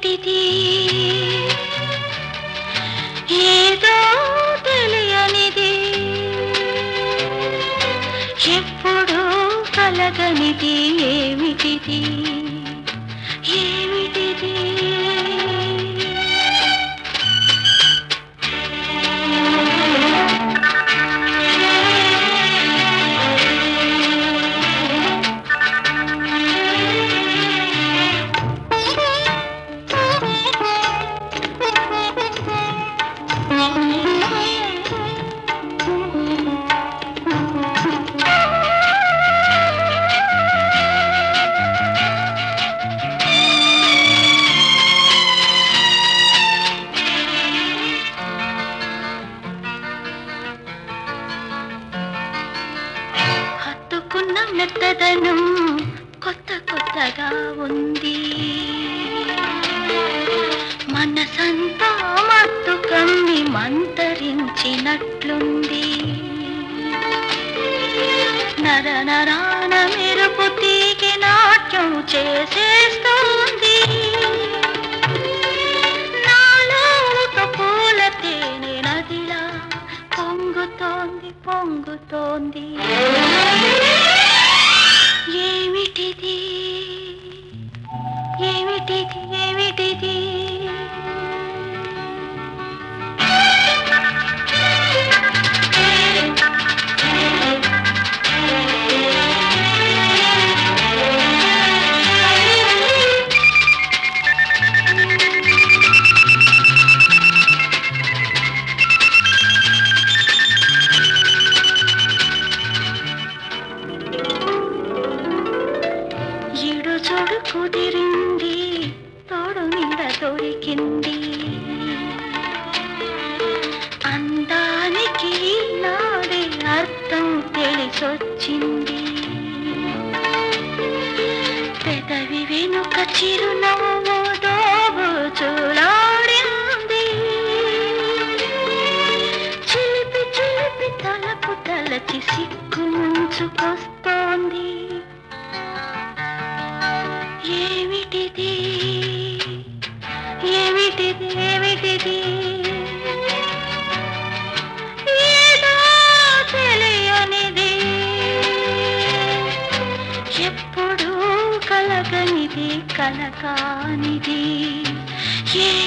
ఏమిటిది ఏదో తెలియనిది ఎప్పుడు కలగనిది ఏమిటిది ఏమిటిది హత్తుకున్న మెత్తదనం కొత్త కొత్తగా ఉంది మనసంతా మత్తు కమ్మి మంతరించినట్లుంది నర నరాన మెరుపు తీగి నాట్యం చేసేస్తోంది నాలో ఒక పూల తేనె నదిలా పొంగుతోంది పొంగుతోంది ఏమిటిది ఏమిటిది ఏమిటిది ఈడు చూడు కుదిరింది తోడు నీడ దొరికింది అందానికి నాడే అర్థం తెలిసొచ్చింది పెదవి వెనుక చిరునవ్వు దోబు చూలాడింది చిలిపి చిలిపి తలపు తలచి సిగ్గు ముంచుకొస్తోంది ఏమిటిది ఏమిటిది ఏమిటిది ఏదో తెలియనిది ఎప్పుడు కలగనిది కలకానిది ఏ